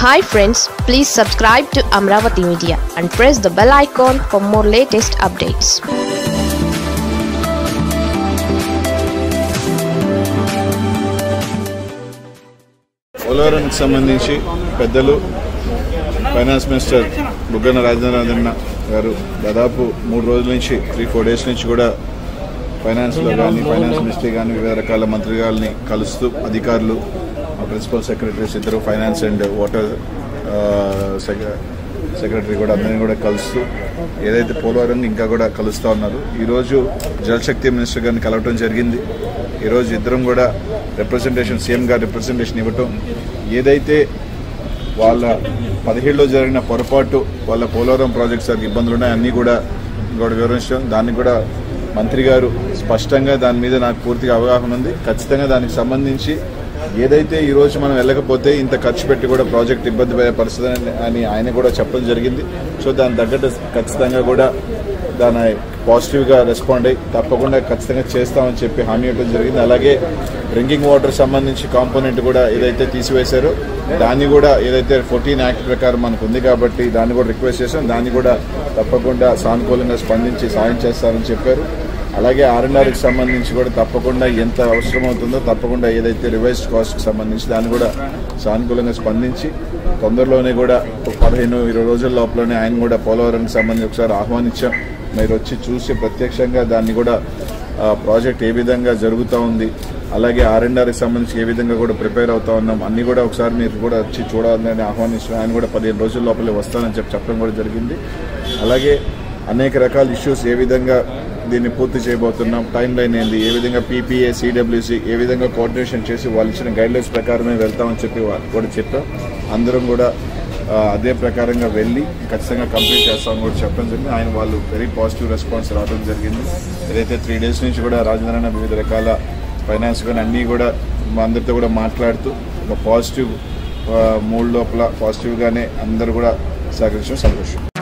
hi friends please subscribe to Amaravati media and press the bell icon for more latest updates పోలవరంకి సంబంధించి పెద్దలు finance minister బుగ్గన రాజేంద్రనాథన్ గారు దాదాపు మూడు రోజుల నుంచి త్రీ ఫోర్ డేస్ నుంచి కూడా ఫైనాన్స్లో కానీ ఫైనాన్స్ మినిస్ట్రీ కానీ వివిధ రకాల మంత్రిగాల్ని కలుస్తూ అధికారులు మా ప్రిన్సిపల్ సెక్రటరీస్ ఇద్దరు ఫైనాన్స్ అండ్ వాటర్ సెక్రటరీ కూడా అందరినీ కూడా కలుస్తూ ఏదైతే పోలవరం ఇంకా కూడా కలుస్తూ ఉన్నారు ఈరోజు జలశక్తి మినిస్టర్ గారిని కలవటం జరిగింది ఈరోజు ఇద్దరం కూడా రిప్రజెంటేషన్ సీఎం గారు రిప్రజెంటేషన్ ఇవ్వటం ఏదైతే వాళ్ళ పదిహేడులో జరిగిన పొరపాటు వాళ్ళ పోలవరం ప్రాజెక్ట్స్ సార్ ఇబ్బందులు ఉన్నాయి అన్నీ కూడా కూడా వివరించడం దాన్ని కూడా మంత్రి గారు స్పష్టంగా దాని మీద నాకు పూర్తిగా అవగాహన ఉంది ఖచ్చితంగా దానికి సంబంధించి ఏదైతే ఈ రోజు మనం వెళ్ళకపోతే ఇంత ఖర్చు పెట్టి కూడా ప్రాజెక్ట్ ఇబ్బంది పడే పరిస్థితి అని- అని ఆయన కూడా చెప్పడం జరిగింది సో దాని తగ్గట్టు ఖచ్చితంగా కూడా దాని పాజిటివ్గా రెస్పాండ్ అయ్యి తప్పకుండా ఖచ్చితంగా చేస్తామని చెప్పి హామీ ఇవ్వడం జరిగింది అలాగే డ్రింకింగ్ వాటర్ సంబంధించి కాంపోనెంట్ కూడా ఏదైతే తీసివేశారో దాన్ని కూడా ఏదైతే ఫోర్టీన్ యాక్ట్ ప్రకారం మనకు ఉంది కాబట్టి దాన్ని కూడా రిక్వెస్ట్ చేశాం దాన్ని కూడా తప్పకుండా సానుకూలంగా స్పందించి సాయం చేస్తారని చెప్పారు అలాగే ఆర్ఎన్ఆర్కి సంబంధించి కూడా తప్పకుండా ఎంత అవసరం అవుతుందో తప్పకుండా ఏదైతే రివైజ్డ్ కాస్ట్కి సంబంధించి దాన్ని కూడా సానుకూలంగా స్పందించి తొందరలోనే కూడా ఒక పదిహేను ఇరవై రోజుల లోపలనే ఆయన కూడా పోలవరంకి సంబంధించి ఒకసారి ఆహ్వానించాం మీరు వచ్చి చూసి ప్రత్యక్షంగా దాన్ని కూడా ఆ, ప్రాజెక్ట్ ఏ విధంగా జరుగుతూ ఉంది అలాగే ఆర్ఎన్ఆర్కి సంబంధించి ఏ విధంగా కూడా ప్రిపేర్ అవుతా ఉన్నాం అన్ని కూడా ఒకసారి మీరు కూడా వచ్చి చూడాలని ఆహ్వానిస్తున్నాం ఆయన కూడా పదిహేను రోజుల లోపలే వస్తానని చెప్పి చెప్పడం కూడా జరిగింది అలాగే అనేక రకాల ఇష్యూస్ ఏ విధంగా దీన్ని పూర్తి చేయబోతున్నాం టైం లైన్ ఏంది ఏ విధంగా పీపీఏ సిడబ్ల్యూసి ఏ విధంగా కోఆర్డినేషన్ చేసి వాళ్ళు ఇచ్చిన గైడ్లైన్స్ ప్రకారమే వెళ్తామని చెప్పి వాళ్ళు కూడా చెప్పాం అందరం కూడా ఆ, అదే ప్రకారంగా వెళ్ళి ఖచ్చితంగా కంప్లీట్ చేస్తామని కూడా చెప్పడం జరిగింది ఆయన వాళ్ళు వెరీ పాజిటివ్ రెస్పాన్స్ రావడం జరిగింది ఏదైతే త్రీ డేస్ నుంచి కూడా రాజేంద్రన వివిధ రకాల ఫైనాన్స్ కానీ అన్నీ కూడా మా అందరితో కూడా మాట్లాడుతూ ఒక పాజిటివ్ మూడ్ లోపల పాజిటివ్గానే అందరూ కూడా సహకరించడం సంతోషం